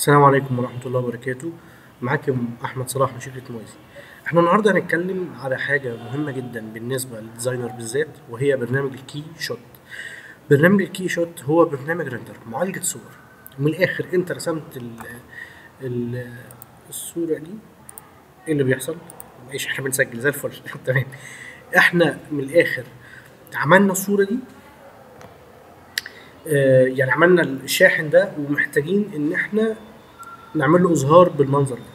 السلام عليكم ورحمة الله وبركاته معاكم أحمد صلاح من شركة موازي احنا النهاردة هنتكلم على حاجة مهمة جدا بالنسبة للديزاينر بالذات وهي برنامج الكي شوت برنامج الكي شوت هو برنامج ريندر معالجة صور من الآخر أنت رسمت ال ال الصورة دي ايه اللي بيحصل؟ ايش احنا بنسجل زي الفل تمام احنا من الآخر عملنا الصورة دي آه، يعني عملنا الشاحن ده ومحتاجين ان احنا نعمل له اظهار بالمنظر ده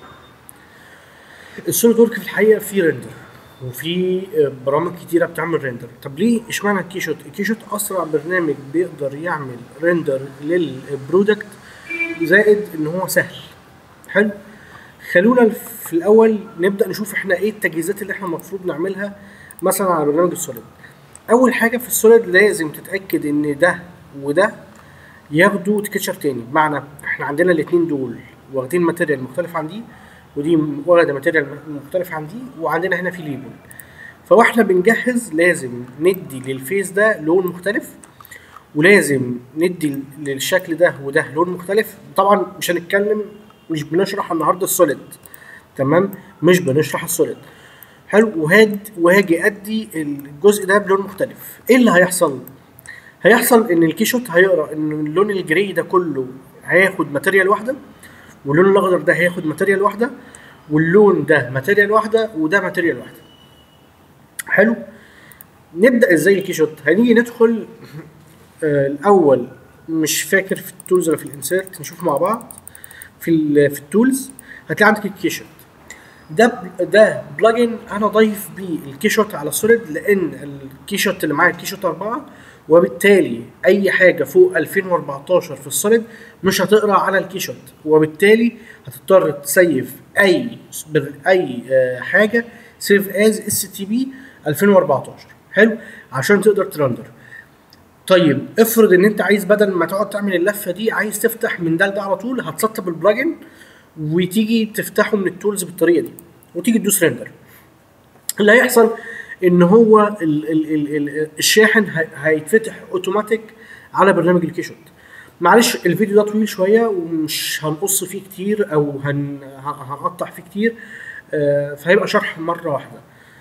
السوليد ورك في الحقيقه فيه ريندر وفي آه، برامج كتيره بتعمل ريندر طب ليه اشمعنى الكيشوت الكيشوت اسرع برنامج بيقدر يعمل ريندر للبرودكت زائد ان هو سهل حلو خلونا في الاول نبدا نشوف احنا ايه التجهيزات اللي احنا المفروض نعملها مثلا على برنامج السوليد اول حاجه في السوليد لازم تتاكد ان ده وده ياخدوا تكتشر تاني بمعنى احنا عندنا الاتنين دول واخدين ماتيريال مختلف عن دي ودي واخده ماتيريال مختلف عن دي وعندنا هنا في ليبل فواحنا بنجهز لازم ندي للفيس ده لون مختلف ولازم ندي للشكل ده وده لون مختلف طبعا مش هنتكلم مش بنشرح النهارده السوليد تمام مش بنشرح السوليد حلو وهاد وهاجي ادي الجزء ده بلون مختلف ايه اللي هيحصل هيحصل ان الكيشوت هيقرا ان اللون الجري ده كله هياخد ماتيريال واحده واللون الاخضر ده هياخد ماتيريال واحده واللون ده ماتيريال واحده وده ماتيريال واحده حلو نبدا ازاي الكيشوت هنيجي ندخل آه الاول مش فاكر في التولز ولا في الانسيرت نشوف مع بعض في ال في التولز هتلاقي عندك الكيشوت ده ده بلجن انا ضايف بيه الكيشوت على السوليد لان الكيشوت اللي معايا الكيشوت 4 وبالتالي اي حاجه فوق 2014 في السوليد مش هتقرا على الكيشوت وبالتالي هتضطر تسيف اي اي آه، حاجه سيف از اس تي بي 2014 حلو عشان تقدر ترندر طيب افرض ان انت عايز بدل ما تقعد تعمل اللفه دي عايز تفتح من ده لده على طول هتسطب البلجن وتيجي تفتحه من التولز بالطريقه دي وتيجي تدوس ريندر اللي هيحصل ان هو ال ال ال ال الشاحن هي- هيتفتح اوتوماتيك على برنامج الكيشوت معلش الفيديو ده طويل شويه ومش هنقص فيه كتير او هن ه- هنقطع فيه كتير آه، فهيبقى شرح مره واحده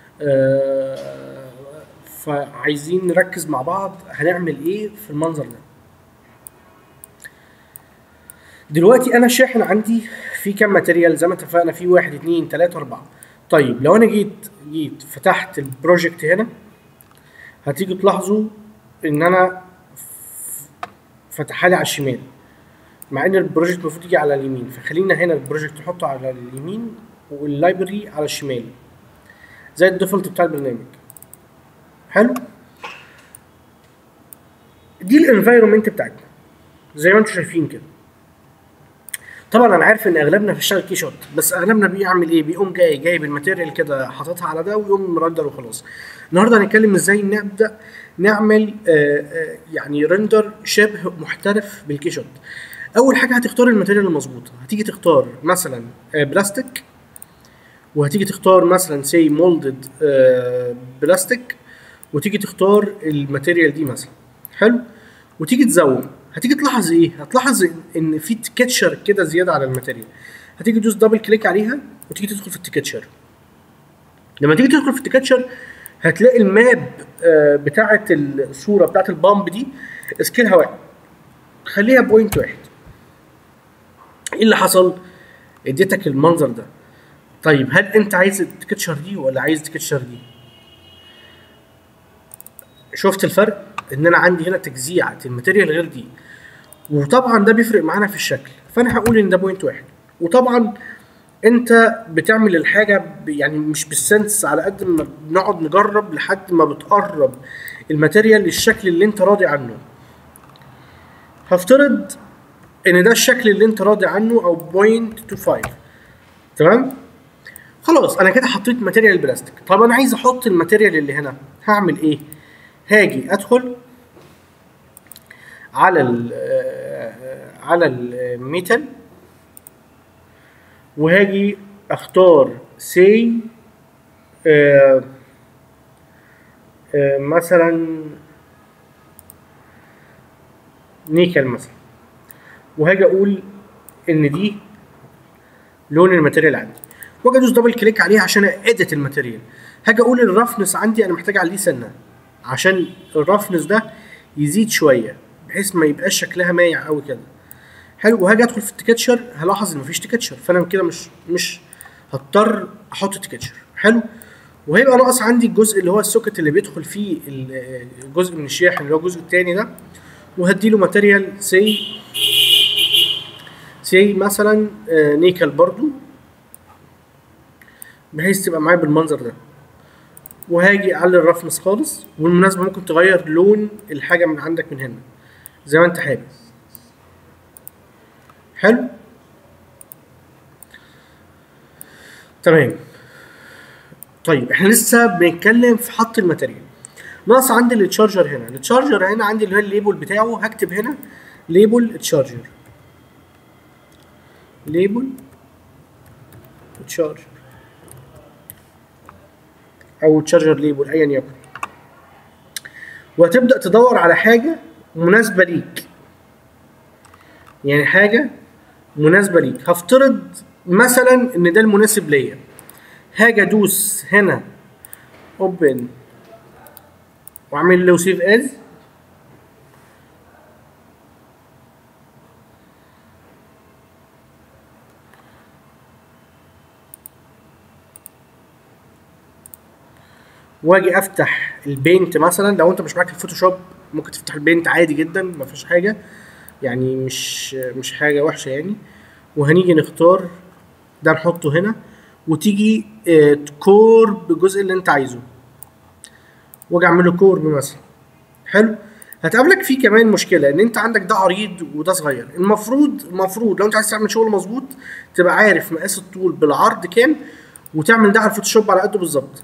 آه، فعايزين نركز مع بعض هنعمل ايه في المنظر ده دلوقتي انا الشاحن عندي في كام ماتيريال زي ما اتفقنا في واحد اتنين تلاته اربعه طيب لو انا جيت جيت فتحت البروجكت هنا هتيجوا تلاحظوا ان انا فتحها لي على الشمال مع ان البروجكت المفروض يجي على اليمين فخلينا هنا البروجكت نحطه على اليمين واللايبرري على الشمال زي الديفولت بتاع البرنامج حلو دي الانفايرمنت بتاعتنا زي ما انتم شايفين كده طبعا انا عارف ان اغلبنا بيشتغل كي شوت بس اغلبنا بيعمل ايه بيقوم جاي جايب الماتيريال كده حاططها على ده ويقوم مرندر وخلاص النهارده هنتكلم ازاي نبدا نعمل آه آه يعني رندر شبه محترف بالكي شوت اول حاجه هتختار الماتيريال المظبوطه هتيجي تختار مثلا آه بلاستيك وهتيجي تختار مثلا سي مولدد بلاستيك وتيجي تختار الماتيريال دي مثلا حلو وتيجي تزوم هتيجي تلاحظ ايه هتلاحظ ان في تكتشر كده زياده على الماتيريال هتيجي تدوس دبل كليك عليها وتيجي تدخل في التكتشر لما تيجي تدخل في التكتشر هتلاقي الماب آه، بتاعه الصوره بتاعه البامب دي سكيلها واحد خليها بوينت واحد ايه اللي حصل اديتك المنظر ده طيب هل انت عايز التكتشر دي ولا عايز التكتشر دي شفت الفرق ان انا عندي هنا تجزيعه الماتيريال غير دي وطبعا ده بيفرق معانا في الشكل فانا هقول ان ده بوينت واحد وطبعا انت بتعمل الحاجه ب- يعني مش بالسنس على قد ما بنقعد نجرب لحد ما بتقرب الماتيريال للشكل اللي انت راضي عنه هفترض ان ده الشكل اللي انت راضي عنه او بوينت تو فايف تمام خلاص انا كده حطيت ماتيريال بلاستيك طب انا عايز احط الماتيريال اللي هنا هعمل ايه هاجي ادخل على ال على الميتال وهاجي اختار سي مثلا نيكل مثلا وهاجي اقول ان دي لون الماتيريال عندي واجي ادوس دبل كليك عليها عشان اديت الماتيريال هاجي اقول الرفنس عندي انا محتاج عليه سنه عشان الرفنس ده يزيد شويه بحيث ما يبقاش شكلها مايع قوي كده حلو وهاجي ادخل في التكتشر هلاحظ ان مفيش تكتشر فانا كده مش مش هضطر احط تكتشر حلو وهيبقى ناقص عندي الجزء اللي هو السوكت اللي بيدخل فيه ال- الجزء من الشاحن اللي هو الجزء التاني ده وهديله ماتيريال سي سي مثلا آه، نيكل برضو بحيث تبقى معايا بالمنظر ده وهاجي اعلي الرفنس خالص والمناسبة ممكن تغير لون الحاجة من عندك من هنا زي ما انت حابب حلو تمام طيب احنا لسه بنتكلم في حط الماتيريال ناقص عندي التشارجر هنا التشارجر هنا عندي اللي هو الليبل بتاعه هكتب هنا ليبل تشارجر ليبل تشارجر او تشارجر ليبل ايا يكن وهتبدا تدور على حاجه مناسبه ليك يعني حاجه مناسبه ليك هفترض مثلا ان ده المناسب ليا هاجي ادوس هنا اوبن واعمل له سيف از واجي افتح البينت مثلا لو انت مش معاك الفوتوشوب ممكن تفتح البينت عادي جدا ما فيش حاجه يعني مش مش حاجه وحشه يعني وهنيجي نختار ده نحطه هنا وتيجي آه، تكور بالجزء اللي انت عايزه واجي اعمل له كور مثلا حلو هتقابلك فيه كمان مشكله ان انت عندك ده عريض وده صغير المفروض المفروض لو انت عايز تعمل شغل مظبوط تبقى عارف مقاس الطول بالعرض كام وتعمل ده على الفوتوشوب على قده بالظبط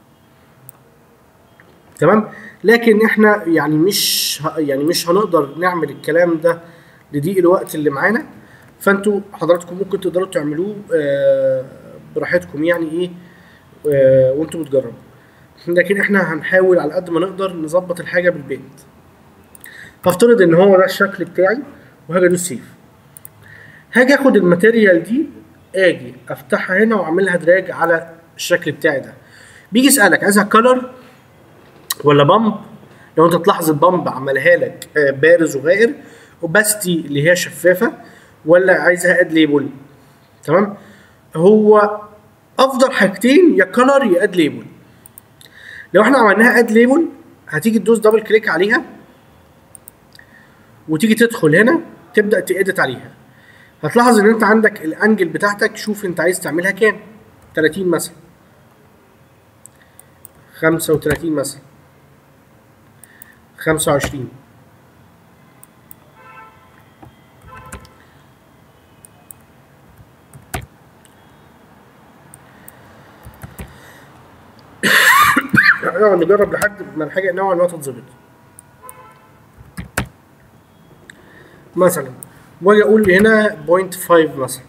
تمام لكن احنا يعني مش ه- يعني مش هنقدر نعمل الكلام ده لضيق الوقت اللي معانا فانتوا حضراتكم ممكن تقدروا تعملوه آه، براحتكم يعني ايه آه، وانتوا بتجربوا لكن احنا هنحاول على قد ما نقدر نظبط الحاجه بالبيت هفترض ان هو ده الشكل بتاعي وهاجي ادوس سيف هاجي اخد الماتيريال دي اجي افتحها هنا واعملها دراج على الشكل بتاعي ده بيجي يسالك عايزها كلر ولا بامب لو انت تلاحظ البامب عملها لك آه، بارز وغائر وباستي اللي هي شفافه ولا عايزها اد ليبل تمام هو افضل حاجتين يا كلر يا اد ليبل لو احنا عملناها اد ليبل هتيجي تدوس دبل كليك عليها وتيجي تدخل هنا تبدا تأدت عليها هتلاحظ ان انت عندك الانجل بتاعتك شوف انت عايز تعملها كام 30 مثلا 35 مثلا 25 نقعد نجرب لحد ما الحاجه نوعا ما تتظبط مثلا واجي اقول هنا بوينت 5 مثلا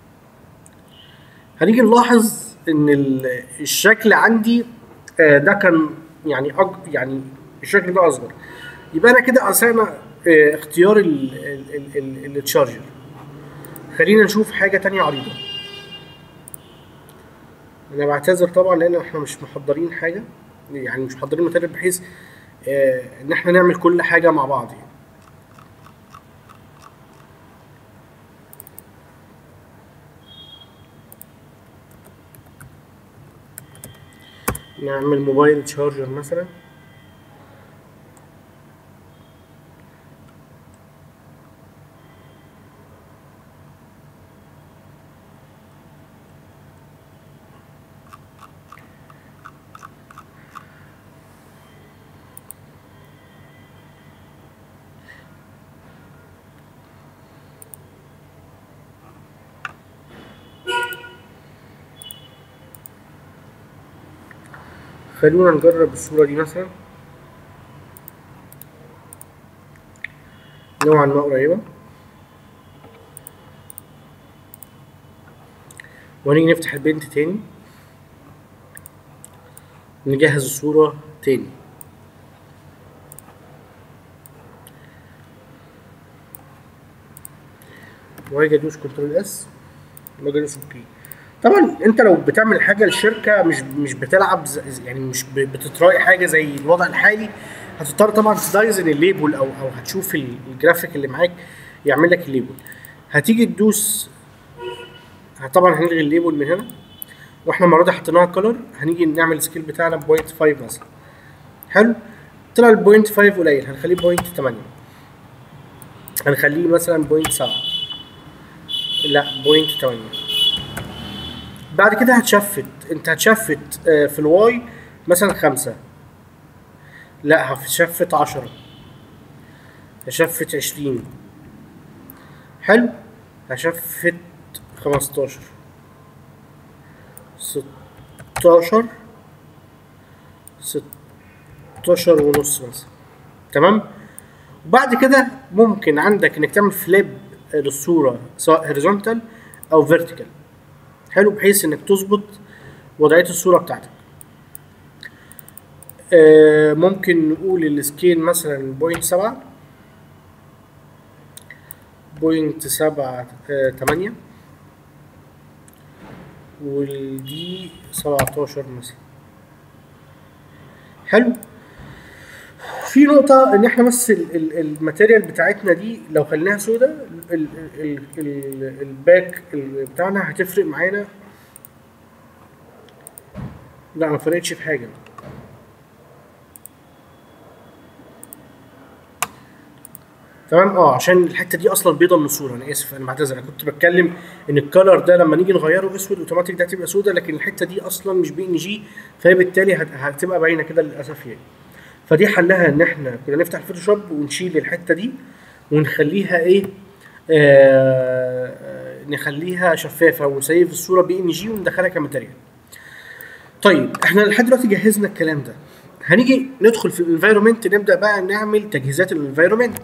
هنيجي نلاحظ ان ال- الشكل عندي آه، ده كان يعني أج... يعني الشكل ده اصغر يبقى انا كده اسانا آه، اختيار ال- ال- ال- ال- التشارجر خلينا نشوف حاجه تانية عريضه انا بعتذر طبعا لان احنا مش محضرين حاجه يعني مش محضرين ماتيريال بحيث آه، ان احنا نعمل كل حاجه مع بعض يعني نعمل موبايل تشارجر مثلا خلونا نجرب الصورة دي مثلا نوعا ما قريبة ونيجي نفتح البنت تاني نجهز الصورة تاني واجي ادوس كنترول اس واجي ادوس اوكي طبعا انت لو بتعمل حاجه للشركه مش مش بتلعب ز- يعني مش ب- بتتراقي حاجه زي الوضع الحالي هتضطر طبعا تدايزن الليبل او او هتشوف ال- الجرافيك اللي معاك يعمل لك الليبل هتيجي تدوس طبعا هنلغي الليبل من هنا واحنا المره دي حطيناها كولر هنيجي نعمل السكيل بتاعنا بوينت 5 مثلا حلو طلع البوينت 5 قليل هنخليه بوينت 8 هنخليه مثلا بوينت 7 لا بوينت 8 بعد كده هتشفت انت هتشفت آه، في الواي مثلا خمسة لا هتشفت عشرة هشفت عشرين حلو هشفت خمستاشر ستاشر ستاشر ونص مثلا تمام وبعد كده ممكن عندك انك تعمل فليب للصورة سواء هوريزونتال او فيرتيكال حلو بحيث انك تظبط وضعية الصورة بتاعتك آه ممكن نقول السكيل مثلا بوينت سبعة بوينت سبعة آه تمانية والدي سبعتاشر مثلا حلو في نقطة إن إحنا بس ال- ال- الماتيريال بتاعتنا دي لو خليناها سودا ال- ال- ال- الباك ال- بتاعنا هتفرق معانا لا ما فرقتش في حاجة تمام اه عشان الحته دي اصلا بيضه من الصوره انا اسف انا بعتذر انا كنت بتكلم ان الكلر ده لما نيجي نغيره اسود اوتوماتيك ده هتبقى سودا لكن الحته دي اصلا مش بي ان جي فهي بالتالي هت- هتبقى باينه كده للاسف يعني فدي حلها ان احنا كنا نفتح الفوتوشوب ونشيل الحته دي ونخليها ايه آه آه، نخليها شفافه ونسيف الصوره بي ان جي وندخلها كماتيريال طيب احنا لحد دلوقتي جهزنا الكلام ده هنيجي ندخل في الانفايرمنت نبدا بقى نعمل تجهيزات الانفايرمنت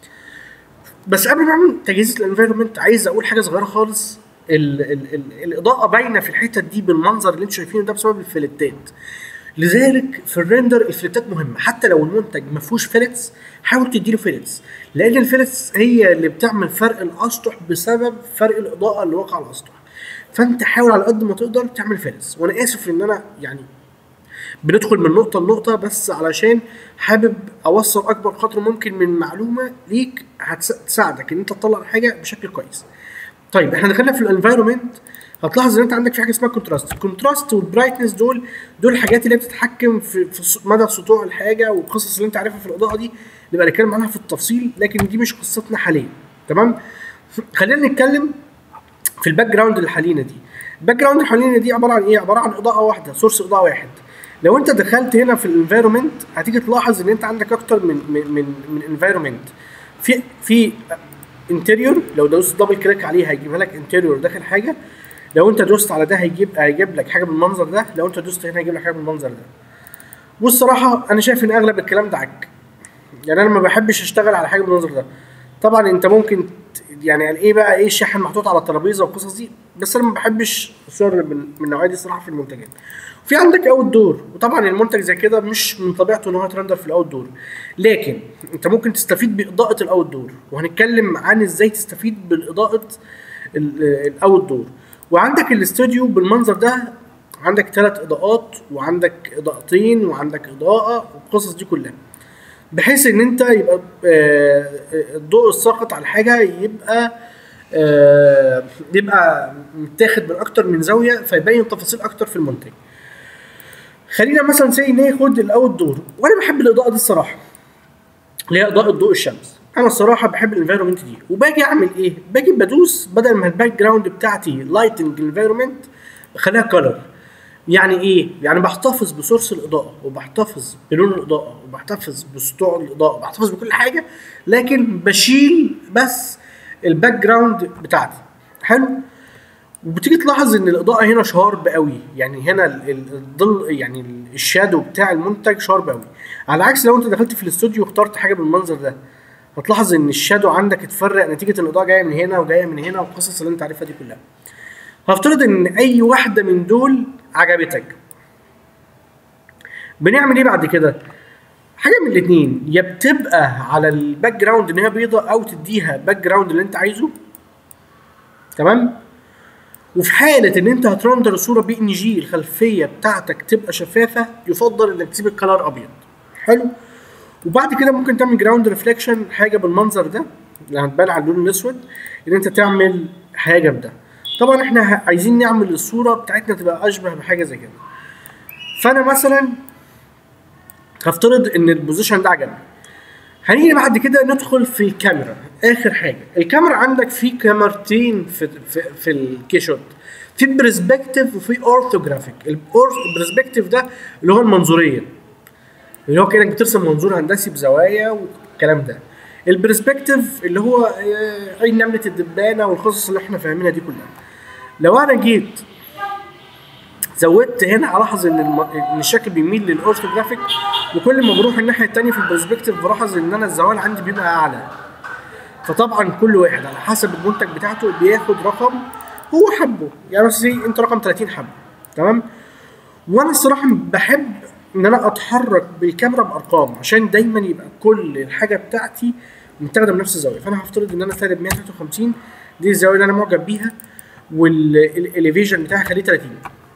بس قبل ما اعمل تجهيز الانفايرمنت عايز اقول حاجه صغيره خالص ال ال ال الاضاءه باينه في الحته دي بالمنظر اللي انتم شايفينه ده بسبب الفلتات لذلك في الريندر الفلتات مهمه حتى لو المنتج ما فيهوش فيلتس حاول تديله فيلتس لان الفيلتس هي اللي بتعمل فرق الاسطح بسبب فرق الاضاءه اللي واقع على الاسطح فانت حاول على قد ما تقدر تعمل فيلتس وانا اسف ان انا يعني بندخل من نقطة لنقطة بس علشان حابب أوصل أكبر قدر ممكن من معلومة ليك هتساعدك إن أنت تطلع الحاجة بشكل كويس. طيب إحنا دخلنا في الانفايرمنت هتلاحظ إن أنت عندك في حاجة اسمها كونتراست، الكونتراست والبرايتنس دول دول الحاجات اللي بتتحكم في, في ص- مدى سطوع الحاجة والقصص اللي أنت عارفها في الإضاءة دي نبقى نتكلم عنها في التفصيل لكن دي مش قصتنا حاليا تمام؟ خلينا نتكلم في الباك جراوند اللي حوالينا دي الباك جراوند اللي حوالينا دي عباره عن ايه عباره عن اضاءه واحده سورس اضاءه واحد لو انت دخلت هنا في الانفايرمنت هتيجي تلاحظ ان انت عندك اكتر من من من, من انفايرمنت في في انتريور لو دوست دبل كليك عليه هيجيبها لك انتريور داخل حاجه لو انت دوست على ده هيجيب هيجيب لك حاجه بالمنظر ده لو انت دوست هنا هيجيب لك حاجه بالمنظر ده والصراحه انا شايف ان اغلب الكلام ده عك يعني انا ما بحبش اشتغل على حاجه بالمنظر ده طبعا انت ممكن ت- يعني قال ايه بقى ايه الشاحن محطوط على الترابيزه والقصص دي بس انا ما بحبش الصور اللي من من النوعيه دي صراحه في المنتجات في عندك اوت دور وطبعا المنتج زي كده مش من طبيعته ان هو يترندر في الاوت دور لكن انت ممكن تستفيد باضاءه الاوت دور وهنتكلم عن ازاي تستفيد بالاضاءه الاوت دور وعندك الاستوديو بالمنظر ده عندك ثلاث اضاءات وعندك اضاءتين وعندك اضاءه والقصص دي كلها بحيث ان انت يبقى آه، الضوء الساقط على الحاجه يبقى آه، يبقى متاخد من اكتر من زاويه فيبين تفاصيل اكتر في المنتج خلينا مثلا سي ناخد الاوت دور وانا بحب الاضاءه دي الصراحه اللي هي اضاءه ضوء الشمس انا الصراحه بحب الانفايرمنت دي وباجي اعمل ايه باجي بدوس بدل ما الباك جراوند بتاعتي لايتنج انفايرمنت بخليها كلر يعني ايه يعني بحتفظ بسورس الاضاءه وبحتفظ بلون الاضاءه وبحتفظ بسطوع الاضاءه وبحتفظ بكل حاجه لكن بشيل بس الباك جراوند بتاعتي حلو وبتيجي تلاحظ ان الاضاءه هنا شارب قوي يعني هنا ال- ال- الظل يعني ال- الشادو بتاع المنتج شارب قوي على عكس لو انت دخلت في الاستوديو واخترت حاجه بالمنظر ده هتلاحظ ان الشادو عندك اتفرق نتيجه ان الاضاءه جايه من هنا وجايه من هنا والقصص اللي انت عارفها دي كلها هفترض ان اي واحده من دول عجبتك بنعمل ايه بعد كده حاجه من الاثنين يا بتبقى على الباك جراوند ان هي بيضه او تديها باك جراوند اللي انت عايزه تمام وفي حاله ان انت هترندر الصوره بي ان جي الخلفيه بتاعتك تبقى شفافه يفضل انك تسيب الكلر ابيض حلو وبعد كده ممكن تعمل جراوند ريفليكشن حاجه بالمنظر ده اللي هتبان على اللون الاسود ان انت تعمل حاجه بده طبعا احنا ه- عايزين نعمل الصوره بتاعتنا تبقى اشبه بحاجه زي كده فانا مثلا هفترض ان البوزيشن ده عجبني هنيجي بعد كده ندخل في الكاميرا اخر حاجه الكاميرا عندك في كاميرتين في في, في الكيشوت في برسبكتيف وفي اورثوجرافيك البرسبكتيف ده اللي هو المنظوريه اللي هو كانك بترسم منظور هندسي بزوايا والكلام ده البرسبكتيف اللي هو آه، عين نمله الدبانه والقصص اللي احنا فاهمينها دي كلها لو انا جيت زودت هنا الاحظ ان الم... ان الشكل بيميل للاورثوجرافيك وكل ما بروح الناحيه الثانيه في البرسبكتيف بلاحظ ان انا الزوايا عندي بيبقى اعلى فطبعا كل واحد على حسب المنتج بتاعته بياخد رقم هو حبه يعني مثلا زي انت رقم 30 حبه تمام وانا الصراحه بحب ان انا اتحرك بالكاميرا بارقام عشان دايما يبقى كل الحاجه بتاعتي متاخده بنفس الزاويه فانا هفترض ان انا سالب 153 دي الزاويه اللي انا معجب بيها والاليفيشن بتاعي خليه 30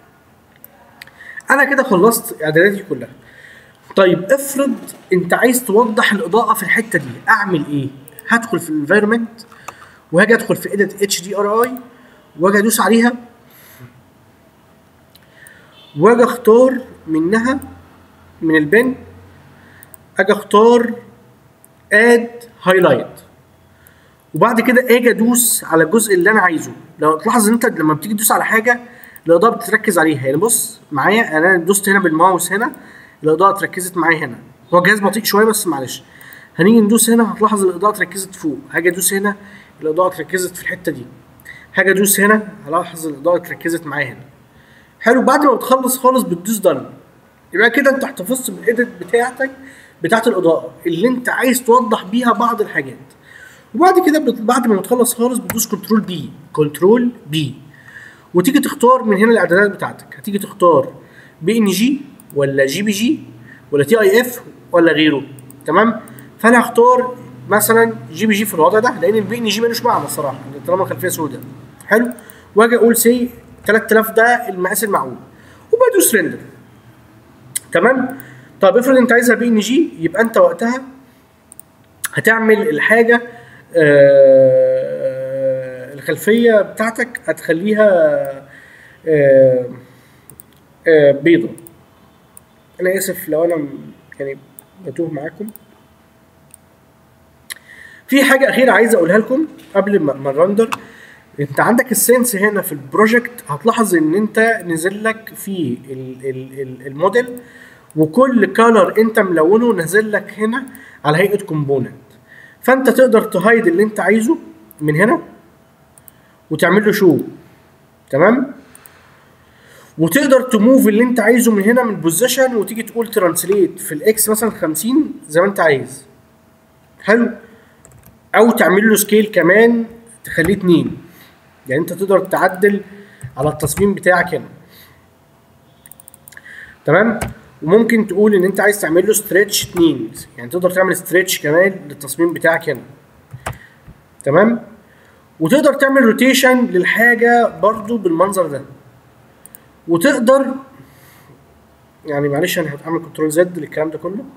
انا كده خلصت اعداداتي كلها طيب افرض انت عايز توضح الاضاءه في الحته دي اعمل ايه هدخل في الانفايرمنت وهاجي ادخل في ايديت اتش دي ار اي واجي ادوس عليها واجي اختار منها من البن اجي اختار اد هايلايت وبعد كده اجي ادوس على الجزء اللي انا عايزه لو تلاحظ ان انت لما بتيجي تدوس على حاجه الاضاءه بتركز عليها يعني بص معايا انا دوست هنا بالماوس هنا الاضاءه اتركزت معايا هنا هو الجهاز بطيء شويه بس معلش هنيجي ندوس هنا هتلاحظ الاضاءه اتركزت فوق هاجي ادوس هنا الاضاءه اتركزت في الحته دي هاجي ادوس هنا هلاحظ الاضاءه اتركزت معايا هنا حلو بعد ما بتخلص خالص بتدوس دن يبقى كده انت احتفظت بالايديت بتاعتك بتاعت الاضاءه اللي انت عايز توضح بيها بعض الحاجات وبعد كده بت- بعد ما بتخلص خالص بتدوس كنترول بي كنترول بي وتيجي تختار من هنا الاعدادات بتاعتك هتيجي تختار بي ان جي ولا جي بي جي ولا تي اي اف ولا غيره تمام فانا هختار مثلا جي بي جي في الوضع ده لان البي ان جي ملوش معنى الصراحه طالما الخلفيه سوداء حلو واجي اقول سي 3000 ده المقاس المعقول وبدوس ريندر تمام طب افرض انت عايزها بي ان جي يبقى انت وقتها هتعمل الحاجه آه الخلفيه بتاعتك هتخليها آه آه بيضه انا اسف لو انا م- يعني بتوه معاكم في حاجه اخيره عايز اقولها لكم قبل ما ما نرندر انت عندك السنس هنا في البروجكت هتلاحظ ان انت نزل لك في ال ال ال الموديل وكل كالر انت ملونه نازل لك هنا على هيئه كومبوننت فانت تقدر تهايد اللي انت عايزه من هنا وتعمل له شو تمام وتقدر تموف اللي انت عايزه من هنا من بوزيشن وتيجي تقول ترانسليت في الاكس مثلا 50 زي ما انت عايز حلو او تعمل له سكيل كمان تخليه 2 يعني انت تقدر تعدل على التصميم بتاعك هنا تمام وممكن تقول ان انت عايز تعمل له ستريتش 2 يعني تقدر تعمل ستريتش كمان للتصميم بتاعك هنا تمام وتقدر تعمل روتيشن للحاجه برضو بالمنظر ده وتقدر يعني معلش انا هعمل كنترول زد للكلام ده كله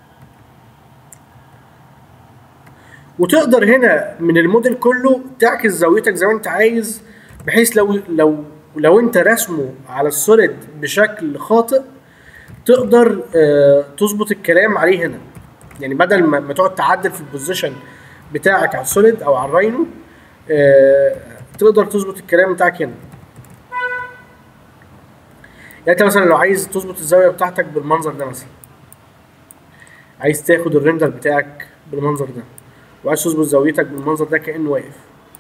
وتقدر هنا من الموديل كله تعكس زاويتك زي ما انت عايز بحيث لو لو لو انت رسمه على السوليد بشكل خاطئ تقدر آه تظبط الكلام عليه هنا يعني بدل ما, ما تقعد تعدل في البوزيشن بتاعك على السوليد او على الراينو آه تقدر تظبط الكلام بتاعك هنا يعني انت مثلا لو عايز تظبط الزاويه بتاعتك بالمنظر ده مثلا عايز تاخد الريندر بتاعك بالمنظر ده وعايز تظبط زاويتك بالمنظر ده كانه واقف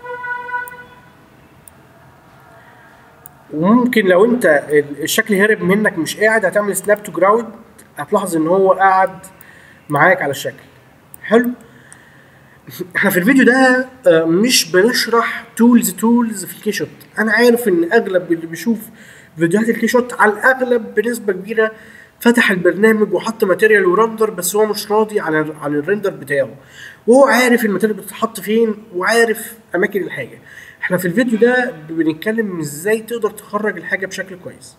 وممكن لو انت ال- الشكل هرب منك مش قاعد هتعمل سناب تو جراوند هتلاحظ ان هو قاعد معاك على الشكل حلو احنا في الفيديو ده آه، مش بنشرح تولز تولز في الكيشوت انا عارف ان اغلب اللي بيشوف فيديوهات الكيشوت على الاغلب بنسبه كبيره فتح البرنامج وحط ماتيريال ورندر بس هو مش راضي عن عن الرندر بتاعه وهو عارف الماتيريال بتتحط فين وعارف اماكن الحاجه احنا في الفيديو ده بنتكلم ازاي تقدر تخرج الحاجه بشكل كويس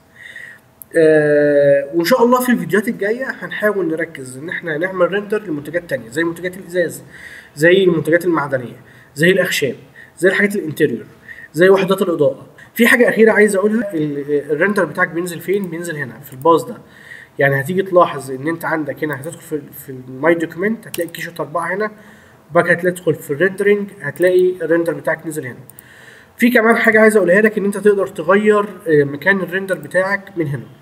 آه وان شاء الله في الفيديوهات الجايه هنحاول نركز ان احنا نعمل ريندر لمنتجات تانية زي منتجات الازاز زي المنتجات المعدنيه زي الاخشاب زي الحاجات الانتريور زي وحدات الاضاءه في حاجه اخيره عايز اقولها ال- الريندر بتاعك بينزل فين بينزل هنا في الباص ده يعني هتيجي تلاحظ ان انت عندك هنا هتدخل في في الماي دوكيمنت هتلاقي كيشوت اربعه هنا وبعد كده هتلاقي تدخل في الريندرنج هتلاقي الريندر بتاعك نزل هنا في كمان حاجه عايز اقولها لك ان انت تقدر تغير آه، مكان الريندر بتاعك من هنا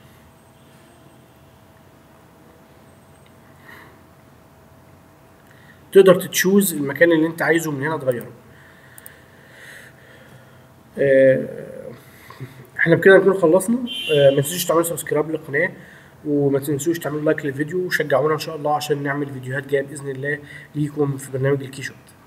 تقدر تتشوز المكان اللي انت عايزه من هنا تغيره آه، احنا بكده نكون خلصنا آه، ما تنسوش تعملوا سبسكرايب للقناه وما تنسوش تعملوا لايك للفيديو وشجعونا ان شاء الله عشان نعمل فيديوهات جايه باذن الله ليكم في برنامج الكيشوت